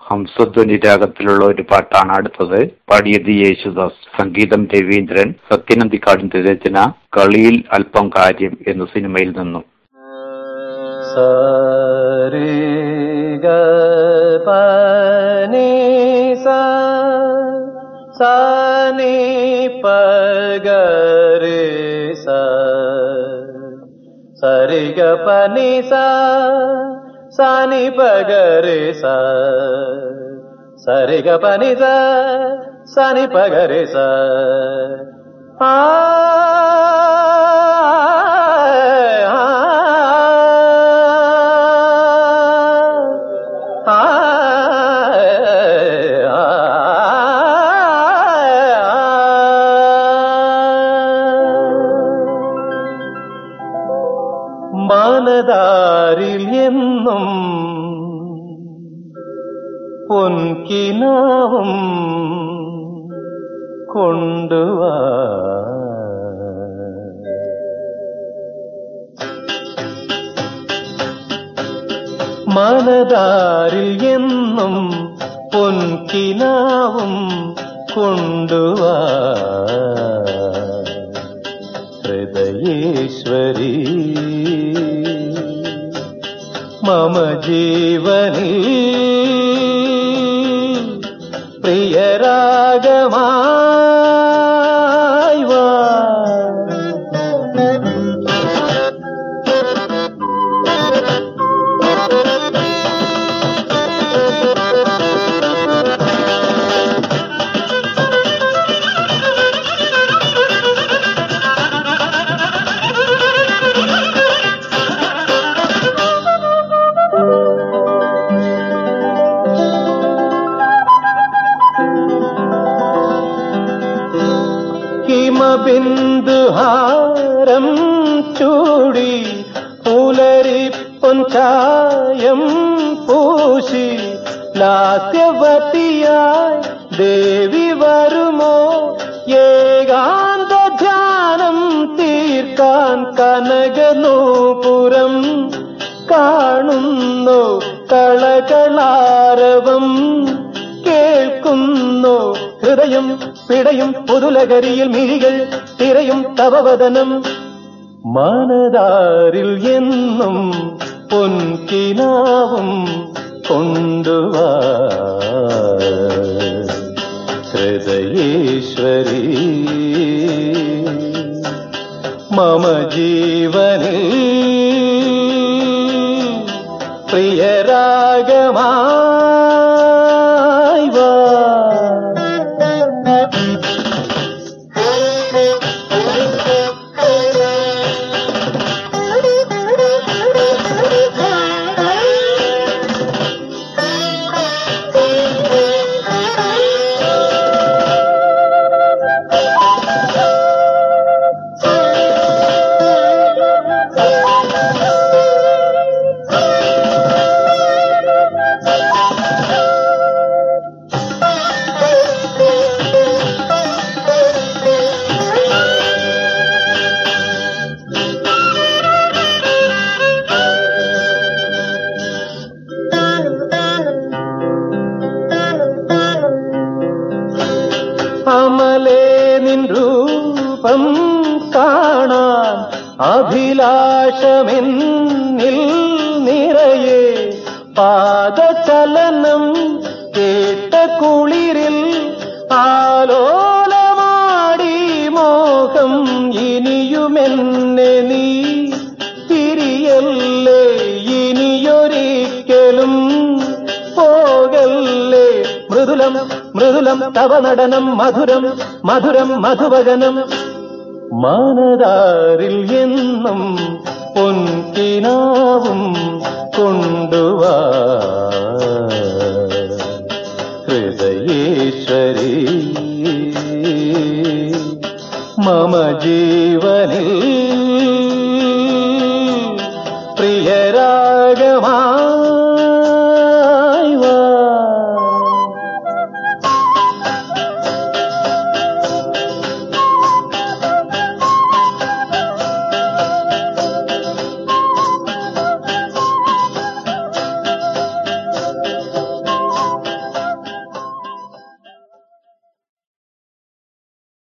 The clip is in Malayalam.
ഹംസധ്വനി രാഗത്തിലുള്ള ഒരു പാട്ടാണ് അടുത്തത് പാടിയത് യേശുദാസ് സംഗീതം രവീന്ദ്രൻ സത്യനന്ദിക്കാടിന്റെ രചന കളിയിൽ അല്പം കാര്യം എന്ന സിനിമയിൽ നിന്നും സരി ഗ പ നി സ സ നി പ ഗ രെ സ സരി ഗ പ നി സ സ നി പ ഗ രെ സ സരി ഗ പ നി സ സ നി പ ഗ രെ സ ആ മാനദാരിൽ എന്നും പൊൻകിനാവും കൊണ്ടുവാ മനതാരിൽ എന്നും പൊൻകിനാവും കൊണ്ടുവാ ഹൃദയേശ്വരി മമ ജീവനി പ്രിയരാഗമായി വാ ഹിമബിന്ദുഹാരം ചൂടി പുലരിപ്പൊൻ ചായം പൂശി ലാസ്യവതിയായി ദേവി വരുമോ ഏകാന്ത ധ്യാനം തീർക്കാൻ കനകനൂപുരം കാണുന്നു കളകളാരവം കേൾക്കുന്നു ഹൃദയം പിടയും പുതുലകരിയിൽ മിഴികൾ തിരയും തവവദനം മനതാരിൽ എന്നും പൊൻകിനാവും കൊണ്ടുവാ ഹൃദയേശ്വരി മമ ജീവനിൽ പ്രിയരാഗമായി വാ അമലേ നിൻ രൂപം കാണാൻ അഭിലാഷമെന്നിൽ നിറയെ പാദചലനം കേട്ട കുളിരിൽ ആലോലമാടി മോഹം ഇനിയുമെന്നെ നീ തിരിയല്ലേ ഇനിയൊരിക്കലും പോകല്ലേ മൃദുലം മൃദുലം തവ നടനം മധുരം മധുരം മധുവചനം മനതാരിൽ എന്നും പൊൻകിനാവും കൊണ്ടുവാ ഹൃദയേശ്വരി മമ ജീ